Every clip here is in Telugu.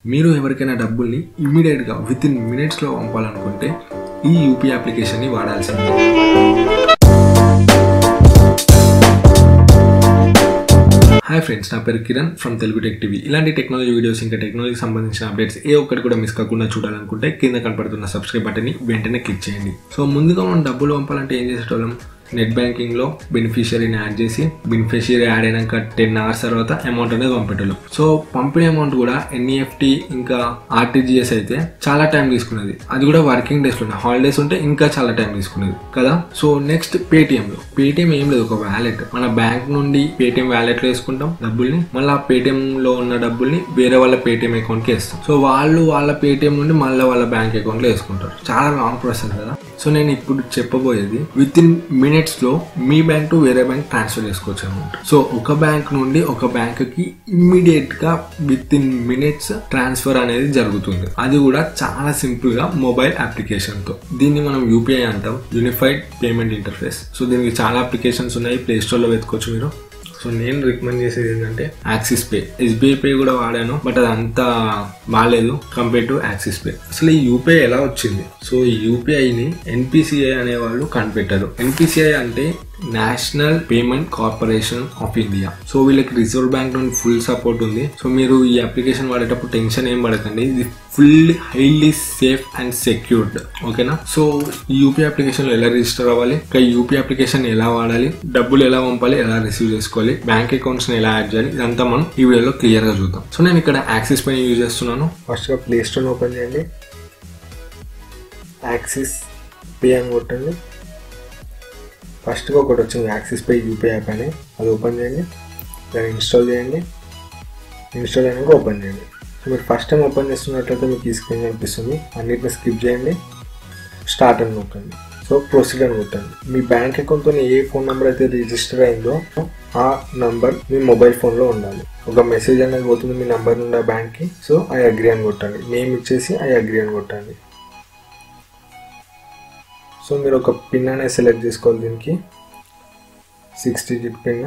మీరు ఎవరికైనా డబ్బుల్ని ఇమ్మీడియట్గా విత్ ఇన్ మినిట్స్లో పంపాలనుకుంటే ఈ యూపీఐ అప్లికేషన్ని వాడాల్సిందే హాయ్ ఫ్రెండ్స్ నా పేరు Kiran from Telugu tech TV ఇలాంటి టెక్నాలజీ వీడియోస్ ఇంకా టెక్నాలజీకి సంబంధించిన అప్డేట్స్ ఏ ఒక్కటి కూడా మిస్ కాకుండా చూడాలనుకుంటే కింద కనపడుతున్న సబ్స్క్రైబ్ బటన్ని వెంటనే క్లిక్ చేయండి సో ముందుగా మనం డబ్బులు పంపాలంటే ఏం చేసేటోళ్ళం నెట్ బ్యాంకింగ్లో బెనిఫిషియరీని యాడ్ చేసి బెనిఫిషియరీ యాడ్ అయినాక టెన్ అవర్స్ తర్వాత అమౌంట్ అనేది పంపేటోళ్ళం సో పంపిన అమౌంట్ కూడా ఎన్ఈఎఫ్టీ ఇంకా ఆర్టీజీఎస్ అయితే చాలా టైం తీసుకునేది అది కూడా వర్కింగ్ డేస్ లో హాలిడేస్ ఉంటే ఇంకా చాలా టైం తీసుకునేది కదా సో నెక్స్ట్ పేటిఎం లో పేటిఎం ఏం లేదు ఒక వ్యాలెట్ మన బ్యాంక్ నుండి పేటిఎం వ్యాలెట్ లో వేసుకుంటాం డబ్బుల్ని మళ్ళీ ఆ పేటిఎం లో ఉన్న డబ్బుల్ని వేరే వాళ్ళ పేటిఎం అకౌంట్ కి వేస్తాం సో వాళ్ళు వాళ్ళ పేటిఎం నుండి మళ్ళీ వాళ్ళ బ్యాంక్ అకౌంట్ లో వేసుకుంటారు చాలా లాంగ్ ప్రాసెస్ కదా సో నేను ఇప్పుడు చెప్పబోయేది విత్ ఇన్ మినిట్స్ లో మీ బ్యాంక్ టు వేరే బ్యాంక్ ట్రాన్స్ఫర్ చేసుకోవచ్చు అనమాట సో ఒక బ్యాంక్ నుండి ఒక బ్యాంక్ కి ఇమ్మీడియట్ గా విత్ ఇన్ మినిట్స్ ట్రాన్స్ఫర్ అనేది జరుగుతుంది అది కూడా చాలా సింపుల్ గా మొబైల్ అప్లికేషన్ తో దీన్ని మనం యూపీఐ అంటాం యూనిఫైడ్ పేమెంట్ ఇంటర్ఫేస్ సో దీనికి చాలా అప్లికేషన్స్ ఉన్నాయి ప్లే స్టోర్ లో వెతుకోవచ్చు మీరు సో నేను రికమెండ్ చేసేది ఏంటంటే యాక్సిస్ పే ఎస్బీఐ పే కూడా వాడాను బట్ అది అంత బాగాలేదు కంపేర్ టు యాక్సిస్ పే అసలు ఈ యూపీఐ ఎలా వచ్చింది సో ఈ యూపీఐని ఎన్పిసిఐ అనే వాళ్ళు కనిపెట్టారు ఎన్పిసిఐ అంటే National Payment Corporation of India so వీళ్ళకి రిజర్వ్ బ్యాంక్ నుండి ఫుల్ సపోర్ట్ ఉంది సో మీరు ఈ అప్లికేషన్ వాడేటప్పుడు టెన్షన్ ఏం పడకండి ఇది full highly safe and secured ఓకేనా సో ఈ యూపీఐ అప్లికేషన్ లో ఎలా రిజిస్టర్ అవ్వాలి ఇంకా యూపీఐ అప్లికేషన్ ఎలా వాడాలి డబ్బులు ఎలా పంపాలి ఎలా రిసీవ్ చేసుకోవాలి బ్యాంక్ అకౌంట్స్ ని ఎలా యాడ్ చేయాలి ఇదంతా మనం ఈ వీడియోలో క్లియర్ గా చూద్దాం సో నేను ఇక్కడ యాక్సిస్ పై యూజ్ చేస్తున్నాను ఫస్ట్ గా ప్లే స్టోర్ ఓపెన్ చేయండి యాక్సిస్ పే అని కొట్టండి ఫస్ట్గా ఒకటి వచ్చింది యాక్సిస్ పే యూపీఐ యాప్ అని అది ఓపెన్ చేయండి దాన్ని ఇన్స్టాల్ చేయండి ఇన్స్టాల్ అయినాక ఓపెన్ చేయండి సో మీరు ఫస్ట్ టైం ఓపెన్ చేస్తున్నట్లయితే మీకు ఈ స్క్రీన్ కనిపిస్తుంది అన్నిటిని స్కిప్ చేయండి స్టార్ట్ అని కొట్టండి సో ప్రొసీడ్ అని కొట్టండి మీ బ్యాంక్ అకౌంట్తో ఏ ఫోన్ నెంబర్ అయితే రిజిస్టర్ అయిందో ఆ నంబర్ మీ మొబైల్ ఫోన్లో ఉండాలి ఒక మెసేజ్ అనేది పోతుంది మీ నంబర్ నుండి ఆ బ్యాంక్కి సో ఐ అగ్రి అని కొట్టండి నేమ్ ఇచ్చేసి ఐ అగ్రి అని కొట్టండి సో మీరు ఒక పిన్ అనేది సెలెక్ట్ చేసుకోవాలి దీనికి సిక్స్ డిజిట్ పిన్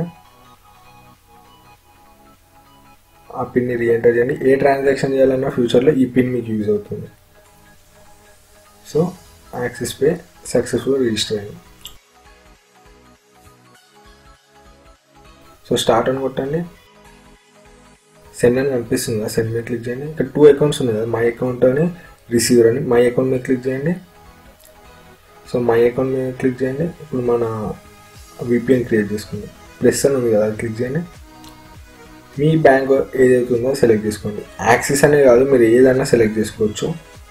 ఆ పిన్ని రీఎంటర్ చేయండి ఏ ట్రాన్సాక్షన్ చేయాలన్నా ఫ్యూచర్లో ఈ పిన్ మీకు యూజ్ అవుతుంది so Axis Pay successful register అయింది సో స్టార్ట్ అని కొట్టండి సెండ్ అని కనిపిస్తుంది కదా సెండ్ మీద క్లిక్ చేయండి ఇక్కడ టూ అకౌంట్స్ ఉన్నాయి కదా మై అకౌంట్ అని రిసీవర్ అని మై అకౌంట్ మీద క్లిక్ చేయండి సో మై అకౌంట్ మీద క్లిక్ చేయండి ఇప్పుడు మన విపిఎన్ క్రియేట్ చేసుకుందాం ప్లస్ అని ఉంది కదా అది క్లిక్ చేయండి మీ బ్యాంక్ ఏదైతే ఉందో సెలెక్ట్ చేసుకోండి యాక్సిస్ అనే కాదు మీరు ఏదైనా సెలెక్ట్ చేసుకోవచ్చు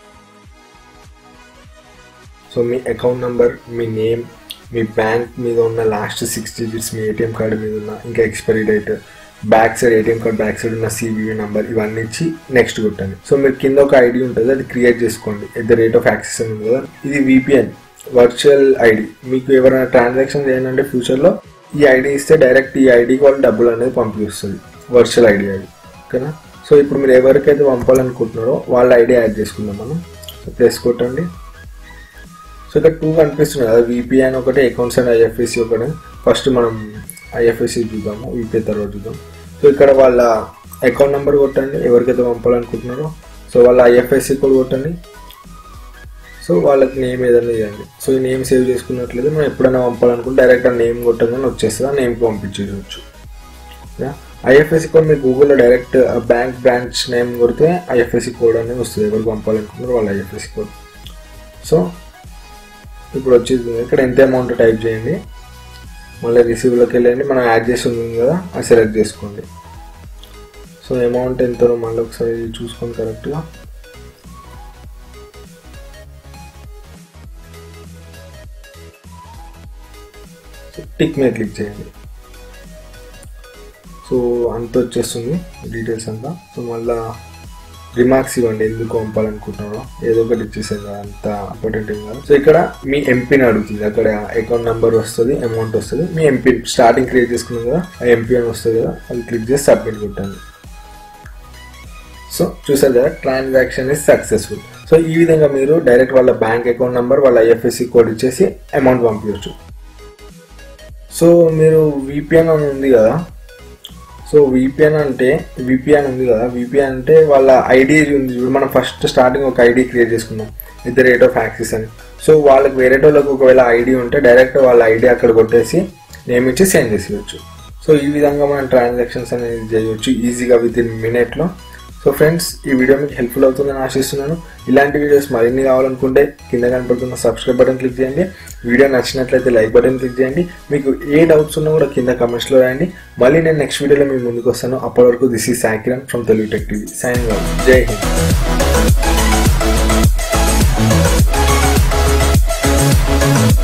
సో మీ అకౌంట్ నెంబర్ మీ నేమ్ మీ బ్యాంక్ మీద ఉన్న లాస్ట్ సిక్స్ డిజిట్స్ మీ ఏటీఎం కార్డు మీద ఉన్న ఇంకా expiry date back side ATM card back side ఉన్న సివివి నెంబర్ ఇవన్నీ ఇచ్చి నెక్స్ట్ కొట్టండి సో మీరు కింద ఒక ఐడి ఉంటుంది అది క్రియేట్ చేసుకోండి at the rate of Axis అని ఉంది కదా ఇది విపిఎన్ వర్చువల్ ఐడి మీకు ఎవరైనా ట్రాన్సాక్షన్ చేయాలంటే ఫ్యూచర్లో ఈ ఐడి ఇస్తే డైరెక్ట్ ఈ ఐడికి వాళ్ళు డబ్బులు అనేది పంపిస్తుంది వర్చువల్ ఐడి అది ఓకేనా సో ఇప్పుడు మీరు ఎవరికైతే పంపాలనుకుంటున్నారో వాళ్ళ ఐడి యాడ్ చేసుకుందాం మనం సో ప్లస్ కొట్టండి సో ఇక్కడ టూ కనిపిస్తున్నాయి కదా విపిఐ అని ఒకటి అకౌంట్స్ అండ్ ఐఎఫ్ఎస్సి ఒకటి ఫస్ట్ మనం ఐఎఫ్ఎస్సి చూద్దాము విపిఐ తర్వాత చూద్దాం సో ఇక్కడ వాళ్ళ అకౌంట్ నెంబర్ కొట్టండి ఎవరికైతే పంపాలనుకుంటున్నారో సో వాళ్ళ ఐఎఫ్ఎస్సి కూడా కొట్టండి సో వాళ్ళకి నేమ్ ఏదైనా ఇవ్వండి సో ఈ నేమ్ సేవ్ చేసుకున్నట్లయితే మనం ఎప్పుడైనా పంపాలనుకుంటే డైరెక్ట్ ఆ నేమ్ కొట్టగానే వచ్చేస్తుంది ఆ నేమ్కి పంపించేయచ్చు ఐఎఫ్ఎస్సి కోడ్ మీరు గూగుల్లో డైరెక్ట్ బ్యాంక్ బ్రాంచ్ నేమ్ కొడితే ఐఎఫ్ఎస్సి కోడ్ అనేది వస్తుంది ఎవరు పంపాలనుకుంటున్నారు వాళ్ళ ఐఎఫ్ఎస్సి కోడ్ సో ఇప్పుడు వచ్చేది ఇక్కడ ఎంత అమౌంట్ టైప్ చేయండి మళ్ళీ రిసీవ్లోకి వెళ్ళండి మనం యాడ్ చేసి ఉంది కదా అది సెలెక్ట్ చేసుకోండి సో అమౌంట్ ఎంతనో మళ్ళీ ఒకసారి చూసుకోండి కరెక్ట్గా టిక్ మీద క్లిక్ చేయండి సో అంత వచ్చేస్తుంది డీటెయిల్స్ అంతా సో మళ్ళీ రిమార్క్స్ ఇవ్వండి ఎందుకు పంపాలనుకుంటున్నారో ఏదో ఒకటి ఇచ్చేసేది కదా అంత ఇంపార్టెంట్ ఏం కాదు సో ఇక్కడ మీ ఎంపీని అడుగుతుంది అక్కడ అకౌంట్ నెంబర్ వస్తుంది అమౌంట్ వస్తుంది మీ ఎంపీ స్టార్టింగ్ క్రియేట్ చేసుకున్నాం కదా ఆ ఎంపీ అని వస్తుంది కదా అది క్లిక్ చేసి సబ్మిట్ కొట్టండి సో చూసారు కదా ట్రాన్సాక్షన్ ఇస్ సక్సెస్ఫుల్ సో ఈ విధంగా మీరు డైరెక్ట్ వాళ్ళ బ్యాంక్ అకౌంట్ నెంబర్ వాళ్ళ ఐఎఫ్ఎస్సి కోడ్ ఇచ్చేసి అమౌంట్ పంపించవచ్చు సో మీరు విపిఎన్ అని ఉంది కదా సో సో విపిఎన్ అంటే విపిఎన్ ఉంది కదా విపిఎన్ అంటే వాళ్ళ ఐడి ఉంది ఇప్పుడు మనం ఫస్ట్ స్టార్టింగ్ ఒక ఐడి క్రియేట్ చేసుకున్నాం with the rate of Axis అని సో వాళ్ళకి వేరే వాళ్ళకి ఒకవేళ ఐడి ఉంటే డైరెక్ట్ వాళ్ళ ఐడి అక్కడ కొట్టేసి నేమ్ ఇచ్చి సెండ్ చేసేయచ్చు సో ఈ విధంగా మనం ట్రాన్సాక్షన్స్ అనేది చేయవచ్చు ఈజీగా విత్ ఇన్ మినిట్లో సో ఫ్రెండ్స్ ఈ వీడియో మీకు హెల్ప్ఫుల్ అవుతుందని ఆశిస్తున్నాను ఇలాంటి వీడియోస్ మరిన్ని కావాలనుకుంటే కింద కనపడుతున్న సబ్స్క్రైబ్ బటన్ క్లిక్ చేయండి వీడియో నచ్చినట్లయితే లైక్ బటన్ క్లిక్ చేయండి మీకు ఏ డౌట్స్ ఉన్నా కూడా కింద కమెంట్స్లో రాయండి మళ్ళీ నేను నెక్స్ట్ వీడియోలో మీ ముందుకు వస్తాను అప్పటి వరకు దిస్ ఈ Saikiran from Telugu tech TV sign Jai Hind